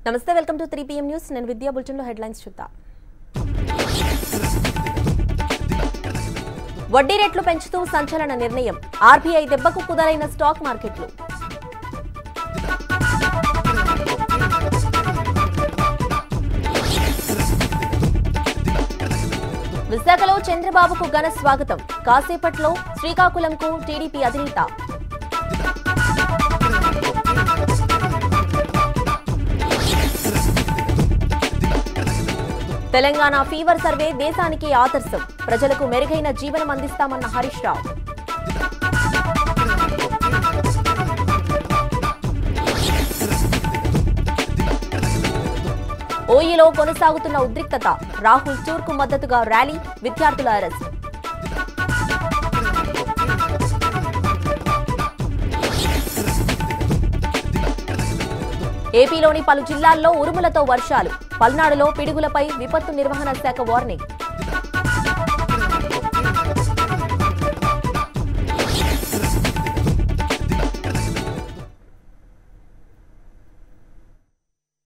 నమస్తే welcome to three PM news నేను విద్యా బులెటిన్లో హెడ్లైన్స్ చూద్దాం వడ్డీ రేట్లు పెంచుతూ సంచలన నిర్ణయం ఆర్బీఐ దెబ్బకు కుదరైన స్టాక్ మార్కెట్లు విశాఖలో చంద్రబాబుకు ఘన స్వాగతం కాసేపట్లో శ్రీకాకుళంకు టీడీపీ అధినేత తెలంగాణ ఫీవర్ సర్వే దేశానికి ఆదర్శం ప్రజలకు మెరుగైన జీవనం అందిస్తామన్న హరీష్ రావు ఓయిలో కొనసాగుతున్న ఉద్రిక్తత రాహుల్ టూర్కు మద్దతుగా ర్యాలీ విద్యార్థుల అరెస్ట్ ఏపీలోని పలు జిల్లాల్లో ఉరుములతో వర్షాలు పల్నాడులో పిడుగులపై విపత్తు నిర్వహణ శాఖ వార్నింగ్